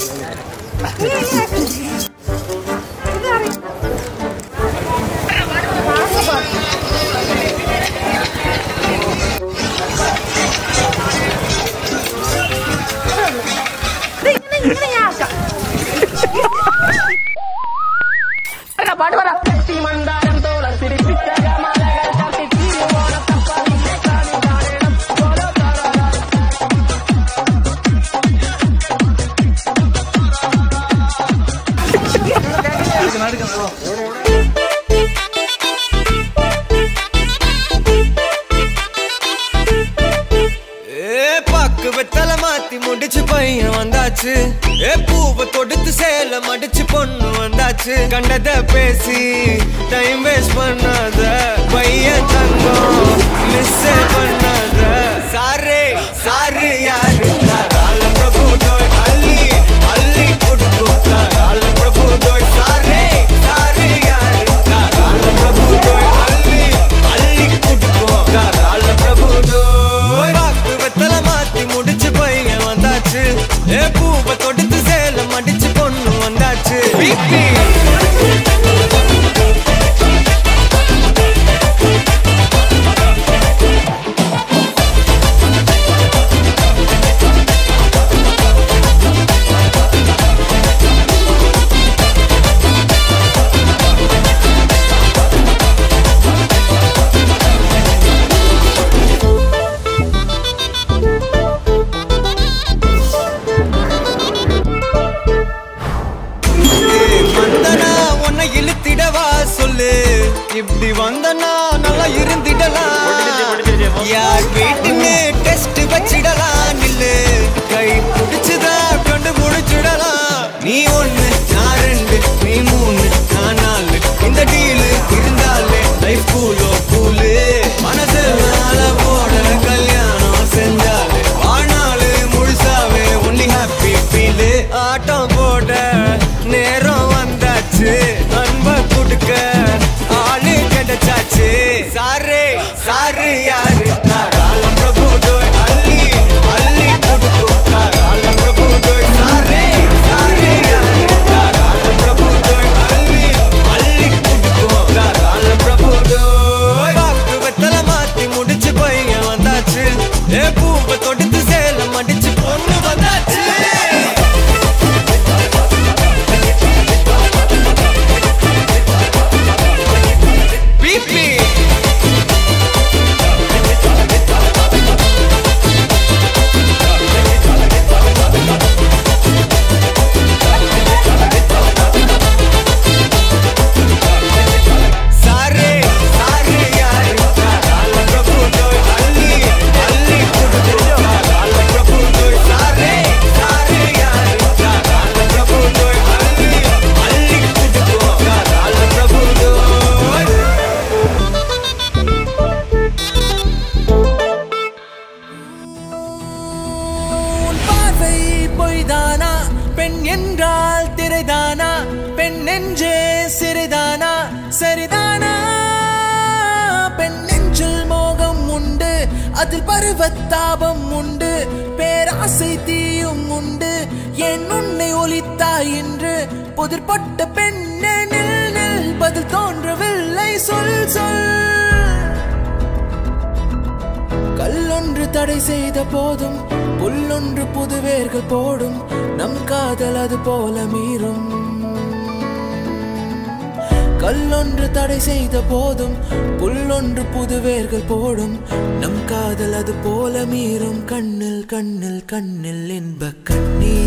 ஏ பாக்கு வெத்தல மாத்தி முடிச்சு பையன் வந்தாச்சு ஏ பூவை தொடுத்து சேல மடிச்சு பொண்ணு வந்தாச்சு கண்டத பேசி டைம் வேஸ்ட் பண்ணாத பையன் தங்கம் மிஸ் பண்ணாத சாரே சாரு யாரு கால பிரபு டோய் அள்ளி அள்ளி கொடுக்கும் கால பிரபு டோய் சாரே சாரு யாரு கால பிரபு டோய் அள்ளி அள்ளி கொடுக்கும் கால பிரபு டோய் வாக்கு வெத்தல மாத்தி முடிச்சு பையன் வந்தாச்சு ஏ பூவை தொடுத்து சேல மடிச்சு பொண்ணு வந்தாச்சு பிபி வந்தனா உன்னை இழுத்திடவா சொல்லு இப்படி வந்தனா நல்லா இருந்திடலாம் யார் வீட்டுன்னு டெஸ்ட் வச்சிடலாம் நில்லு கை பிடிச்சுதா கொண்டு முடிச்சிடலாம் நீ ஒண்ணு நான் ரெண்டு நீ மூணு நான் நாலு இந்த டீலு இருந்தாலே லைஃப் கூலோ கூலு மனசு மேல போட கல்யாணம் செஞ்சாலே வாழ்நாளு முழுசாவே ஒன்லி ஹாப்பி ஃபீலு ஆட்டம் போட நேரம் வந்தாச்சு அன்ப கொடுக்க ஆளு கிடைச்சாச்சு சாரு சாரு யாரு காலம் பிரபு டோய் அள்ளி அள்ளி கொடுக்கும் காலம் பிரபு டோய் சாரே சாரு யாரு காலம் பிரபு டோய் அள்ளி அள்ளி கொடுக்கும் காலம் பிரபு டோய் வாக்கு வெத்தல மாத்தி முடிச்சு பையன் வந்தாச்சு ஏ பூவை தொடுத்து சேலம் அடிச்சு பொண்ணு வந்தாச்சு பிபி சாரே சாரே யாரு கால பிரபு டோய் அள்ளி அள்ளி குடுது கால பிரபு டோய் சாரே சாரே யாரு கால பிரபு டோய் அள்ளி அள்ளி குடுது கால பிரபு டோய் உன் பார்வை பொய்தானா பெண் என்றால் திரைதானா பெண் நெஞ்சே சிறிதானா சரிதானா பெண் நெஞ்சில் மோகம் உண்டு அதில் பருவத்தாபம் உண்டு பேராசை தீயும் உண்டு என் உன்னை ஒலித்தாய் என்று புதிர்பட்ட பெண்ணே நில் நில் பதில் தோன்றவில்லை சொல் சொல் கல்லொன்று தடை செய்த போதும் புல்லொன்று புதுவேர்கள் போடும் நம் காதல் அது போல மீறும் கல்லொன்று தடை செய்த போதும் புல்லொன்று புதுவேர்கள் போடும் நம் காதல் அது போல மீறும் கண்ணில் கண்ணில் கண்ணில் இன்ப கண்ணீர்